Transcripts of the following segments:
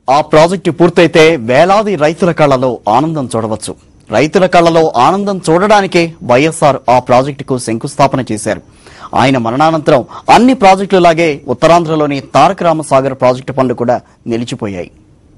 ఆ ప్రాజెక్టు పూర్తయితే వేలాది రైతుల కళ్ళలో ఆనందం చూడవచ్చు రైతుల కళ్ళలో ఆనందం చూడడానికే వైఎస్ఆర్ ఆ ప్రాజెక్టుకు శంకుస్థాపన చేశారు ఆయన మరణానంతరం అన్ని ప్రాజెక్టులలాగే ఉత్తరాంధ్రలోని తారక రామసాగర్ ప్రాజెక్టు పనులు కూడా నిలిచిపోయాయి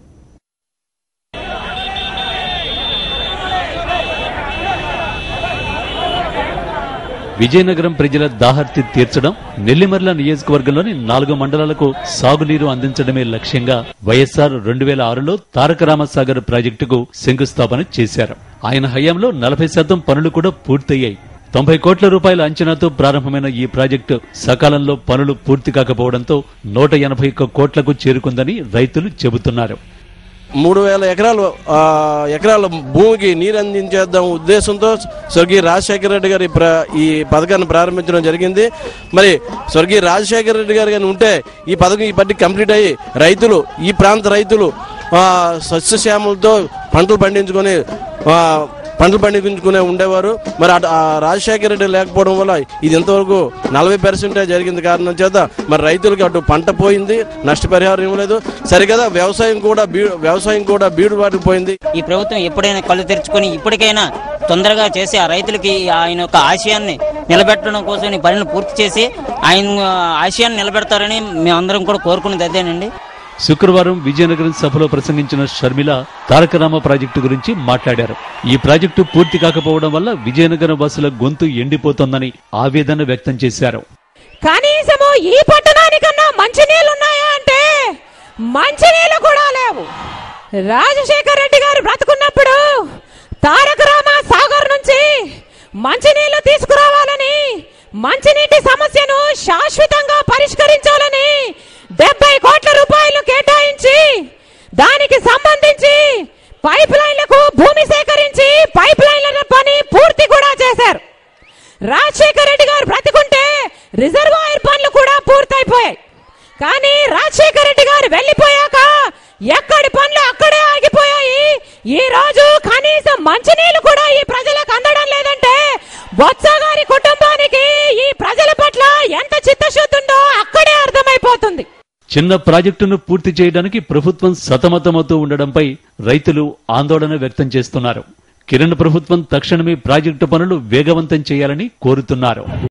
విజయనగరం ప్రజల దాహర్తి తీర్చడం నెల్లిమర్ల నియోజకవర్గంలోని నాలుగు మండలాలకు సాగునీరు అందించడమే లక్ష్యంగా వైఎస్ఆర్ రెండు వేల ఆరులో తారక రామసాగర్ ప్రాజెక్టుకు శంకుస్థాపన చేశారు ఆయన హయాంలో నలభై శాతం పనులు కూడా పూర్తయ్యాయి తొంభై కోట్ల రూపాయల అంచనాతో ప్రారంభమైన ఈ ప్రాజెక్టు సకాలంలో పనులు పూర్తి కాకపోవడంతో నూట ఎనభై ఒక్క కోట్లకు చేరుకుందని రైతులు చెబుతున్నారు మూడు వేల ఎకరాలు ఆ, ఎకరాల భూమికి నీరు అందించేద్దాం ఉద్దేశంతో స్వర్గీయ రాజశేఖర రెడ్డి గారి ప్ర- ఈ పథకాన్ని ప్రారంభించడం జరిగింది మరి స్వర్గీయ రాజశేఖర రెడ్డి గారు కానీ ఉంటే ఈ పథకం ఈ పట్టి కంప్లీట్ అయ్యి రైతులు ఈ ప్రాంత రైతులు ఆ, సస్యశ్యామలతో పంటలు పండించుకొని ఆ, పంటలు పండించుకునే ఉండేవారు మరి అటు- ఆ రాజశేఖర రెడ్డి లేకపోవడం వల్ల ఇది ఇంతవరకు నలభై పర్సెంటే జరిగింది కారణం చేత మరి రైతులకు అటు పంట పోయింది నష్టపరిహారం ఇవ్వలేదు సరిగదా వ్యవసాయం కూడా బీ వ్యవసాయం కూడా బీడు పోయింది ఈ ప్రభుత్వం ఎప్పుడైనా కళ్ళు తెరుచుకొని ఇప్పటికైనా తొందరగా చేసి ఆ రైతులకి ఆయన యొక్క ఆశయాన్ని నిలబెట్టడం కోసం ఈ పనిని పూర్తి చేసి ఆయన ఆశయాన్ని నిలబెడతారని మేమందరం కూడా కోరుకునేది అదేనండి శుక్రవారం విజయనగరం సభలో ప్రసంగించిన షర్మిల తారకరామ ప్రాజెక్టు గురించి మాట్లాడారు ఈ ప్రాజెక్టు పూర్తి కాకపోవడం వల్ల విజయనగరం వాసుల గొంతు ఎండిపోతోందని ఆవేదన వ్యక్తం చేశారు కనీసము ఈ పట్టణానికన్నా మంచినీళ్ళు ఉన్నాయా అంటే మంచినీళ్ళు కూడా లేవు రాజశేఖర్ రెడ్డి గారు బ్రతుకున్నప్పుడు తారక రామ సాగర్ నుంచి మంచినీళ్లు తీసుకురావాలని మంచినీటి సమస్యను శాశ్వతంగా పరిష్కరించాలని డెబ్బై కోట్ల రూపాయలు కేటాయించి దానికి సంబంధించి పైప్ లైన్లకు భూమి సేకరించి పైప్ లైన్ల పని పూర్తి కూడా చేశారు రాజశేఖర్ రెడ్డి గారు బ్రతికుంటే రిజర్వాయర్ పనులు కూడా పూర్తయిపోయాయి కానీ రాజశేఖర్ రెడ్డి గారు వెళ్లిపోయాక ఎక్కడి పనులు అక్కడే ఆగిపోయాయి ఈ రోజు కనీసం మంచినీళ్లు కూడా ఈ ప్రజలకు అందడం లేదంటే బొత్స గారి కుటుంబానికి ఈ ప్రజల పట్ల ఎంత చిత్తశుద్ధి ఉందో అక్కడే అర్థమైపోతుంది చిన్న ప్రాజెక్టును పూర్తి చేయడానికి ప్రభుత్వం సతమతమవుతూ ఉండడంపై రైతులు ఆందోళన వ్యక్తం చేస్తున్నారు కిరణ్ ప్రభుత్వం తక్షణమే ప్రాజెక్టు పనులు వేగవంతం చేయాలని కోరుతున్నారు